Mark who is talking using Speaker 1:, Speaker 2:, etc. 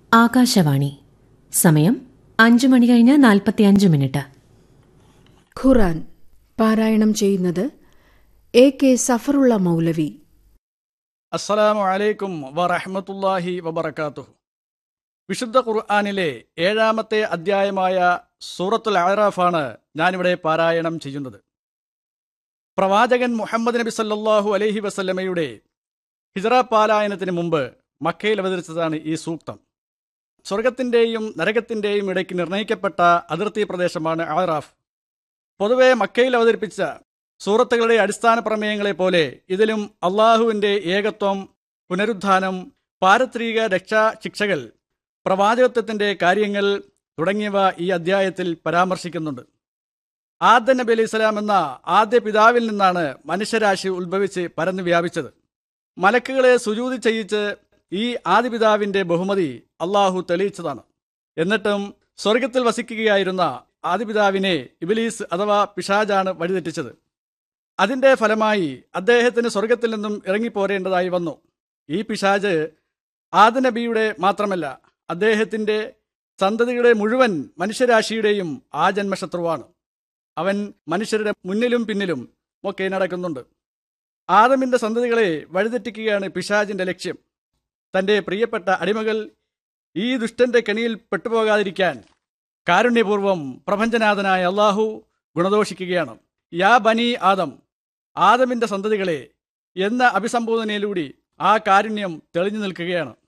Speaker 1: ആകാശവാണി സമയം അഞ്ചു മണി കഴിഞ്ഞ് നാൽപ്പത്തിയഞ്ച് മിനിറ്റ്
Speaker 2: ഖുറാൻ പാരായണം ചെയ്യുന്നത് എ കെ സഫറുള്ള മൗലവി
Speaker 3: അസ്സലാമു അലൈക്കും വറഹ്മത്തുള്ളാഹി വബറകാതുഹു വിശുദ്ധ ഖുർആാനിലെ ഏഴാമത്തെ അധ്യായമായ സൂറത്തുൽ അറാഫാണ് ഞാനിവിടെ പാരായണം ചെയ്യുന്നത് പ്രവാചകൻ മുഹമ്മദ് നബി സല്ലല്ലാഹു അലൈഹി വസല്ലമയുടെ ഹിജറ പാലായനത്തിന് മുമ്പ് മക്കയിൽ അവതരിച്ചതാണ് ഈ സൂക്തം സ്വർഗത്തിന്റെയും നരകത്തിന്റെയും ഇടയ്ക്ക് നിർണയിക്കപ്പെട്ട അതിർത്തി പ്രദേശമാണ് അറാഫ് പൊതുവെ മക്കയിൽ അവതരിപ്പിച്ച സൂറത്തുകളുടെ അടിസ്ഥാന പ്രമേയങ്ങളെ പോലെ ഇതിലും അള്ളാഹുവിന്റെ ഏകത്വം പുനരുത്ഥാനം പാരത്രിക രക്ഷാ ശിക്ഷകൾ പ്രവാചകത്വത്തിന്റെ കാര്യങ്ങൾ തുടങ്ങിയവ ഈ അധ്യായത്തിൽ പരാമർശിക്കുന്നുണ്ട് ആദ്യ നബി അലൈഹി സ്വലാം എന്ന ആദ്യ പിതാവിൽ നിന്നാണ് മനുഷ്യരാശി ഉത്ഭവിച്ച് പരന്നു വ്യാപിച്ചത് മലക്കുകളെ സുജൂതി ചെയ്യിച്ച് ഈ ആദിപിതാവിന്റെ ബഹുമതി അള്ളാഹു തെളിയിച്ചതാണ് എന്നിട്ടും സ്വർഗത്തിൽ വസിക്കുകയായിരുന്ന ആദിപിതാവിനെ ഇബിലീസ് അഥവാ പിശാജാണ് വഴിതെറ്റിച്ചത് അതിന്റെ ഫലമായി അദ്ദേഹത്തിന് സ്വർഗത്തിൽ നിന്നും ഇറങ്ങിപ്പോരേണ്ടതായി വന്നു ഈ പിശാജ് ആദനബിയുടെ മാത്രമല്ല അദ്ദേഹത്തിന്റെ സന്തതിയുടെ മുഴുവൻ മനുഷ്യരാശിയുടെയും ആ ജന്മശത്രുവാണ് അവൻ മനുഷ്യരുടെ മുന്നിലും പിന്നിലും ഒക്കെ നടക്കുന്നുണ്ട് ആദമിന്റെ സന്തതികളെ വഴിതെറ്റിക്കുകയാണ് പിശാജിന്റെ ലക്ഷ്യം തന്റെ പ്രിയപ്പെട്ട അടിമകൾ ഈ ദുഷ്ടന്റെ കെണിയിൽ പെട്ടുപോകാതിരിക്കാൻ കാരുണ്യപൂർവം പ്രപഞ്ചനാഥനായ അള്ളാഹു ഗുണദോഷിക്കുകയാണ് യാ ബനി ആദം ആദമിന്റെ സന്തതികളെ എന്ന അഭിസംബോധനയിലൂടെ ആ കാരുണ്യം തെളിഞ്ഞു നിൽക്കുകയാണ്